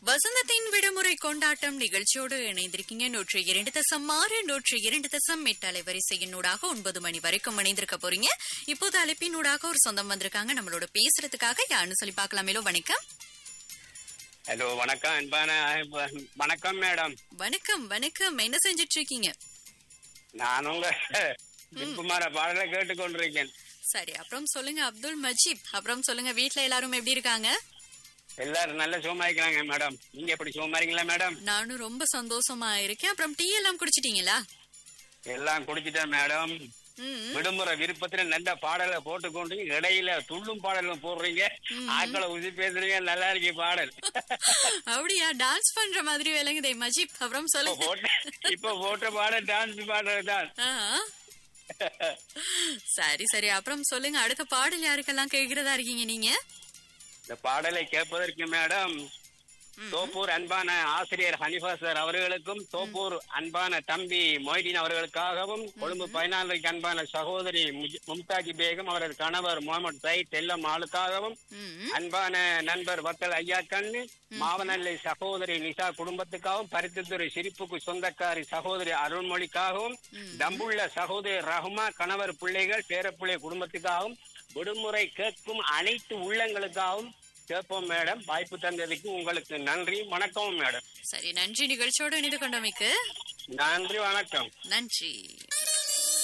வசந்தத்தின் விடுமுறை கொண்டாட்டம் நிகழ்ச்சியோடு இணைந்திருக்கீங்க நூற்றி இரண்டு தசம் ஆறு நூற்றி இரண்டு தசம் எட்டு அலைவரிசையினூடாக ஒன்பது மணி வரைக்கும் இணைந்திருக்க போறீங்க இப்போது அழைப்பினூடாக ஒரு சொந்தம் வந்திருக்காங்க நம்மளோட பேசுறதுக்காக யாருன்னு சொல்லி பார்க்கலாமேலோ வணக்கம் ஹலோ வணக்கம் அன்பான வணக்கம் மேடம் வணக்கம் வணக்கம் என்ன செஞ்சிட்டு இருக்கீங்க நான் உங்க திப்புமார பாடலை கேட்டுக்கொண்டிருக்கேன் சரி அப்புறம் சொல்லுங்க அப்துல் மஜீப் அப்புறம் சொல்லுங்க வீட்ல எல்லாரும் எப்படி இருக்காங்க எல்லாரும் நல்ல சுகமா இருக்கிறாங்க மேடம் நீங்க எப்படி சுகமா இருக்கீங்களா மேடம் நானும் ரொம்ப சந்தோஷமா இருக்கேன் அப்புறம் டீ எல்லாம் குடிச்சிட்டீங்களா எல்லாம் குடிச்சிட்டேன் மேடம் ம் விடுமுறை விருப்பத்துல நல்ல பாடலை போட்டுக்கொண்டு இடையில துள்ளும் பாடலும் போடுறீங்க ஆக்களை உதி பேசுறீங்க நல்லா இருக்கு பாடல் அப்படியா டான்ஸ் பண்ற மாதிரி விளங்குதே மஜீப் அப்புறம் இப்ப சொல்லுங்க போட்ட இப்ப போட்ட பாடல் டான்ஸ் பாடுறது தான் ஆ. சரி சரி அப்புறம் சொல்லுங்க அடுத்த பாடல் யாருக்கெல்லாம் கேக்குறதா இருக்கீங்க நீங்க இந்த பாடலை கேட்பதற்கு மேடம் தோப்பூர் அன்பான ஆசிரியர் ஹனிஃபா சார் அவர்களுக்கும் தோப்பூர் அன்பான தம்பி மொய்தீன் அவர்களுக்காகவும் கொழும்பு பதினாலுக்கு அன்பான சகோதரி முஜ்- மும்தாஜி பேகம் அவரது கணவர் முகமது சயித் எல்லம் ஆளுக்காகவும் ம், அன்பான நண்பர் வத்தல் ஐயா கண்ணு மாவனல்லை சகோதரி நிசா குடும்பத்துக்காகவும் பருத்தித்துறை சிரிப்புக்கு சொந்தக்காரி சகோதரி அருள்மொழிக்காகவும் தம்புள்ள சகோதரி ரஹ்மா கணவர் பிள்ளைகள் பேரப்பிள்ளை குடும்பத்துக்காகவும் விடுமுறை கேட்கும் அனைத்து உள்ளங்களுக்காகவும் கேட்போம் மேடம் வாய்ப்பு தந்ததுக்கு உங்களுக்கு நன்றி வணக்கம் மேடம் சரி நன்றி நிகழ்ச்சியோடு இணைந்து கொண்டமைக்கு நன்றி வணக்கம் நன்றி